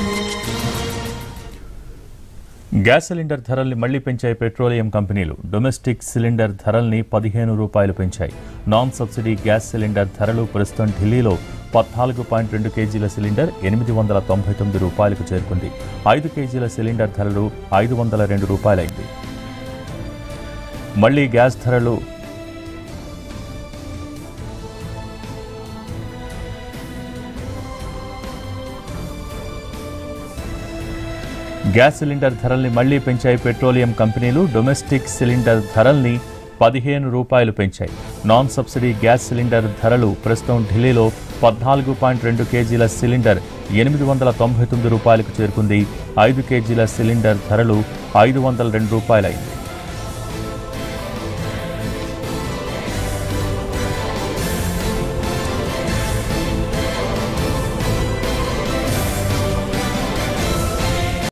gas cylinder ధరల్ని మళ్లీ పెంచాయి పెట్రోలియం కంపెనీలు డొమెస్టిక్ సిలిండర్ ధరల్ని పదిహేను రూపాయలు పెంచాయి నాన్ సబ్సిడీ గ్యాస్ సిలిండర్ ధరలు ప్రస్తుతం ఢిల్లీలో పద్నాలుగు పాయింట్ రెండు కేజీల సిలిండర్ ఎనిమిది వందల తొంభై తొమ్మిది రూపాయలకు చేరుకుంది ఐదు కేజీల సిలిండర్ ధరలు ఐదు వందల రెండు రూపాయలైంది మళ్లీ గ్యాస్ ధరలు గ్యాస్ సిలిండర్ ధరల్ని మళ్లీ పెంచాయి పెట్రోలియం కంపెనీలు డొమెస్టిక్ సిలిండర్ ధరల్ని పదిహేను రూపాయలు పెంచాయి నాన్ సబ్సిడీ గ్యాస్ సిలిండర్ ధరలు ప్రస్తుతం ఢిల్లీలో పద్నాలుగు పాయింట్ రెండు కేజీల సిలిండర్ ఎనిమిది వందల తొంభై తొమ్మిది రూపాయలకు చేరుకుంది ఐదు కేజీల సిలిండర్ ధరలు ఐదు వందల రెండు రూపాయలైంది